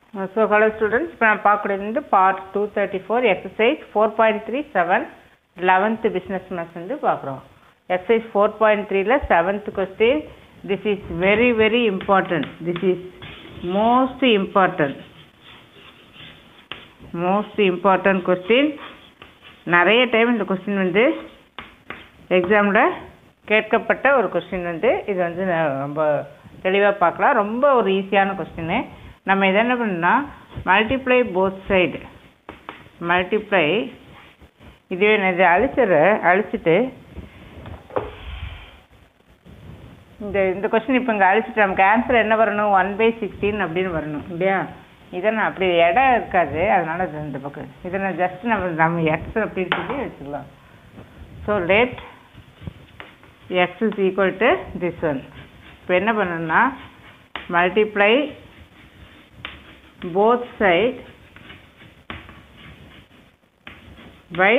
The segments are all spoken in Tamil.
ஸோ ஹலோ ஸ்டூடெண்ட்ஸ் இப்போ நான் பார்க்கக்கூடியது வந்து part two thirty four exercise four point three seven eleventh business maths வந்து பார்க்குறோம் எக்ஸசைஸ் ஃபோர் பாயிண்ட் த்ரீல seventh question this is very very important this is most important most important question நிறைய டைம் இந்த கொஸ்டின் வந்து எக்ஸாமில் கேட்கப்பட்ட ஒரு கொஸ்டின் வந்து இது வந்து நான் ரொம்ப தெளிவாக பார்க்கலாம் ரொம்ப ஒரு ஈஸியான கொஸ்டின்னு நம்ம இதை என்ன பண்ணணும்னா மல்டிப்ளை போத் சைடு மல்டிப்ளை இதுவே நான் இதை அழிச்சிடுறேன் அழிச்சிட்டு இந்த இந்த கொஸ்டின் இப்போ இங்கே அழிச்சிட்டு நமக்கு ஆன்சர் என்ன வரணும் ஒன் பை சிக்ஸ்டீன் அப்படின்னு வரணும் இல்லையா இதை நான் அப்படி இடம் இருக்காது அதனால இது இந்த பக்கம் இதை நான் ஜஸ்ட் நம்ம நம்ம எக்ஸ் அப்படின்னு சொல்லி வச்சுக்கலாம் so let x is equal to this one இப்போ என்ன பண்ணணும்னா multiply both side by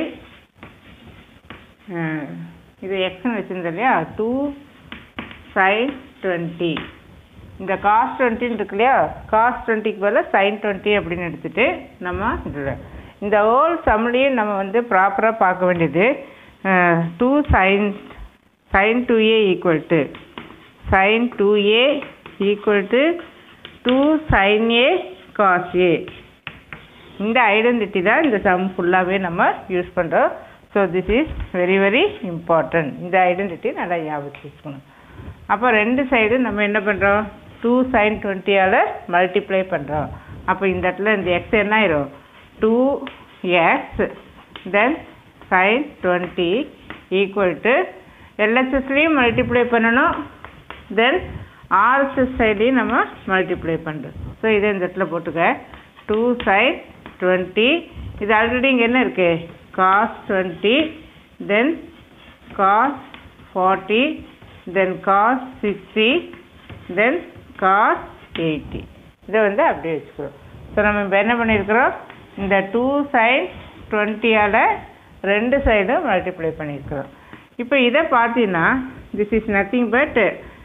uh, இது எக்ஸ்னு வச்சுருந்தோம் இல்லையா டூ சைன் டுவெண்ட்டி இந்த காஸ் டுவெண்ட்டின்னு இருக்கு இல்லையா காஸ் டுவெண்ட்டிக்கு பதிலாக சைன் டுவெண்ட்டி அப்படின்னு எடுத்துகிட்டு நம்ம இதில் இந்த ஹோல் சம்லேயும் நம்ம வந்து ப்ராப்பராக பார்க்க வேண்டியது two sine sine two A equal to sine two A equal to two sine A cos A இந்த ஐடென்டிட்டி தான் இந்த சம் ஃபுல்லாகவே நம்ம யூஸ் பண்ணுறோம் so this is very very important இந்த ஐடென்டிட்டி நல்லா ஞாபகம் வச்சுக்கணும் அப்போ ரெண்டு சைடு நம்ம என்ன பண்ணுறோம் டூ சைன் டுவெண்ட்டியால் மல்டிப்ளை பண்ணுறோம் அப்போ இந்த இடத்துல இந்த எக்ஸ் என்ன ஆயிரும் two x then sine twenty equal to எல்ஹெச்எஸ்லேயும் மல்டிப்ளை பண்ணணும் தென் ஆர்எஸ்எஸ் சைட்லேயும் நம்ம மல்டிப்ளை பண்ணுறோம் ஸோ இதை இந்த இடத்துல போட்டுக்க டூ சைன் டுவெண்ட்டி இது ஆல்ரெடி இங்கே என்ன இருக்குது cos twenty then cos forty then cos sixty then cos eighty இதை வந்து அப்படியே வச்சுக்கிறோம் ஸோ நம்ம இப்போ என்ன பண்ணியிருக்கிறோம் இந்த டூ சைன் டுவெண்ட்டியால் ரெண்டு சைடும் மல்டிப்ளை பண்ணியிருக்கிறோம் இப்போ இதை பார்த்தீங்கன்னா திஸ் இஸ் நத்திங் பட்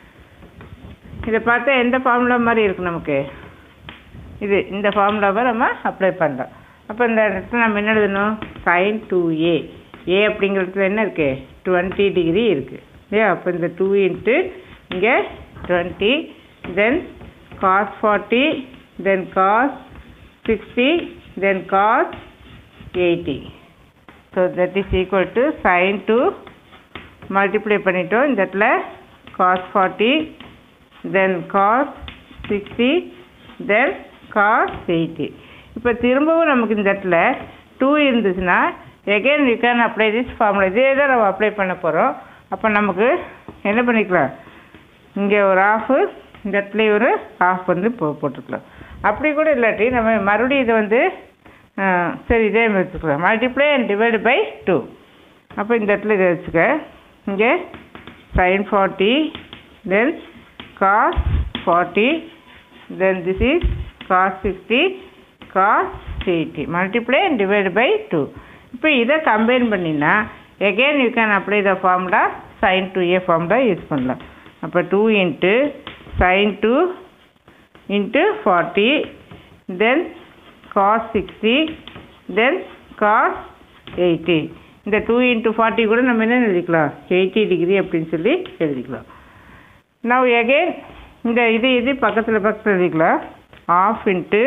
இதை பார்த்தா எந்த ஃபார்முலா மாதிரி இருக்குது நமக்கு இது இந்த ஃபார்முலாவை நம்ம அப்ளை பண்ணுறோம் அப்போ இந்த இடத்துல நம்ம என்ன எழுதணும் சைன் டூ ஏ ஏ அப்படிங்கிறதுல என்ன இருக்குது டுவெண்ட்டி டிகிரி இருக்குது இல்லையா அப்போ இந்த டூ இன்ட்டு இங்கே twenty then cos forty then cos sixty then cos eighty so that is equal to sine two multiply பண்ணிட்டோம் இந்த இடத்துல cos forty then cos sixty then cos eighty இப்போ திரும்பவும் நமக்கு இந்த இடத்துல டூ இருந்துச்சுன்னா again you can apply this formula இதே தான் நம்ம அப்ளை பண்ண போகிறோம் அப்போ நமக்கு என்ன பண்ணிக்கலாம் இங்கே ஒரு ஆஃபு இந்த இடத்துல ஒரு ஆஃப் வந்து போ போட்டுக்கலாம் அப்படி கூட இல்லாட்டி நம்ம மறுபடியும் இதை வந்து சரி இதே வச்சுக்கலாம் multiply and divide by two அப்போ இந்த இடத்துல இதை வச்சுக்க இங்கே sine forty then cos forty then this is cos 60 cos 80 multiply and divide by 2 இப்போ இதை கம்பைன் பண்ணினா again you can apply the formula sin 2a formula use பண்ணலாம் அப்போ 2 into sin 2 into 40 then cos 60 then cos 80 இந்த 2 into 40 கூட நம்ம என்ன எழுதிக்கலாம் 80 டிகிரி அப்படின்னு சொல்லி எழுதிக்கலாம் now again இந்த இது இது பக்கத்தில் பக்கத்தில் எழுதிக்கலாம் half into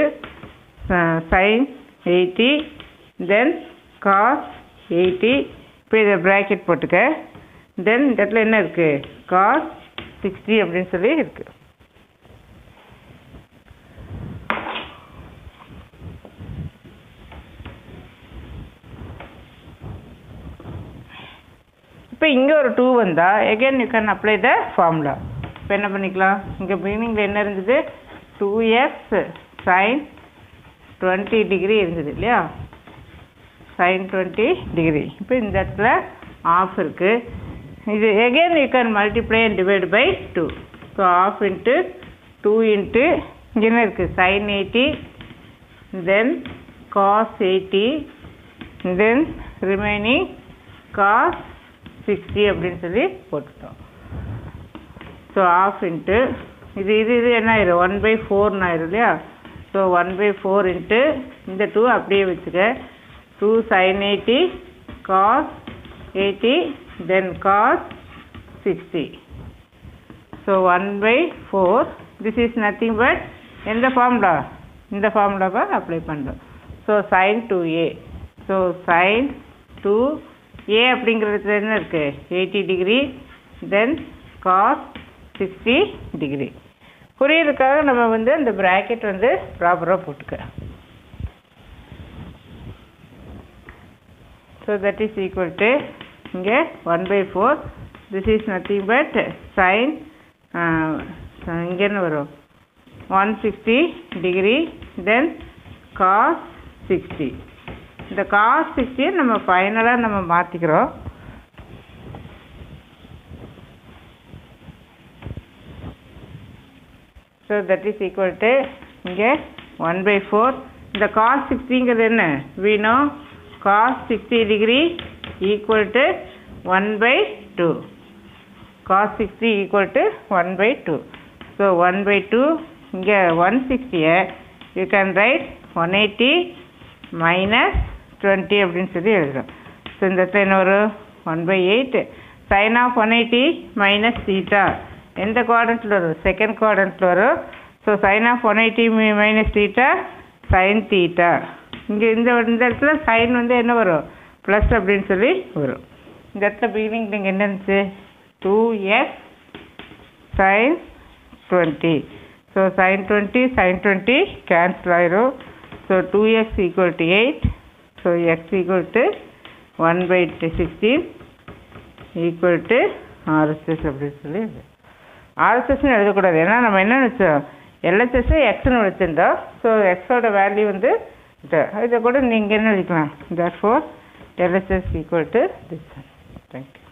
sine eighty then cos eighty இப்போ இதை ப்ராக்கெட் போட்டுக்க தென் இந்த இடத்துல என்ன இருக்குது காஸ் சிக்ஸ்டி அப்படின்னு சொல்லி இருக்குது இப்போ இங்கே ஒரு டூ வந்தால் again you can apply the formula இப்போ என்ன பண்ணிக்கலாம் இங்கே பிகினிங்கில் என்ன இருந்தது two x sine twenty degree இருந்தது இல்லையா சைன் டுவெண்ட்டி டிகிரி இப்போ இந்த இடத்துல ஆஃப் இருக்குது இது again you can multiply and divide by two so half into two into இங்கே என்ன இருக்குது sine eighty then cos eighty then remaining cos sixty அப்படின்னு சொல்லி போட்டுட்டோம் ஸோ ஆஃப் இன்ட்டு இது இது இது என்ன ஆயிரும் ஒன் பை ஃபோர்னு ஆயிரும் இல்லையா so so one by four into இந்த டூ அப்படியே வச்சுக்க two sine eighty cos eighty then cos sixty so one by four this is nothing but எந்த ஃபார்முலா இந்த ஃபார்முலாவை அப்ளை பண்ணுறோம் so sine two A so sine two A அப்படிங்கிறதுல என்ன இருக்குது eighty degree then cos sixty degree புரியுறதுக்காக நம்ம வந்து அந்த ப்ராக்கெட் வந்து ப்ராப்பராக போட்டுக்க so that is equal to இங்கே one by four this is nothing but sine இங்கே என்ன வரும் one sixty degree then cos sixty இந்த காஸ் சிக்ஸ்டியை நம்ம ஃபைனலாக நம்ம மாற்றிக்கிறோம் so that is equal to இங்கே ஒன் பை ஃபோர் இந்த காஸ் சிக்ஸ்டிங்கிறது என்ன வீணோ cos sixty degree equal to one by two cos sixty equal to one by two so one by two இங்கே ஒன் சிக்ஸ்டியை you can write one eighty minus twenty அப்படின்னு சொல்லி எழுதுகிறோம் ஸோ இந்த இடத்துல என்ன வரும் one by eight sine of one eighty minus theta எந்த குவாட்ரண்ட்டில் வரும் செகண்ட் குவாட்ரண்ட்டில் வரும் so sine of one eighty minus theta sine theta இங்கே இந்த இந்த இடத்துல சைன் வந்து என்ன வரும் ப்ளஸ் அப்படின்னு சொல்லி வரும் இந்த இடத்துல பிகினிங் நீங்கள் என்ன இருந்துச்சு two x sine twenty so sine twenty sine twenty cancel ஆயிரும் so two x equal to eight so x equal to one by sixteen equal to RHS அப்படின்னு சொல்லி ஆர்எஸ்எஸ்னு எழுதக்கூடாது ஏன்னா நம்ம என்ன நினச்சோம் எல்ஹெச்எஸ் எக்ஸ்னு வச்சுருந்தோம் ஸோ எக்ஸோட வேல்யூ வந்து இது இதை கூட நீங்கள் என்ன எழுதிக்கலாம் that for LHS equal to this thank you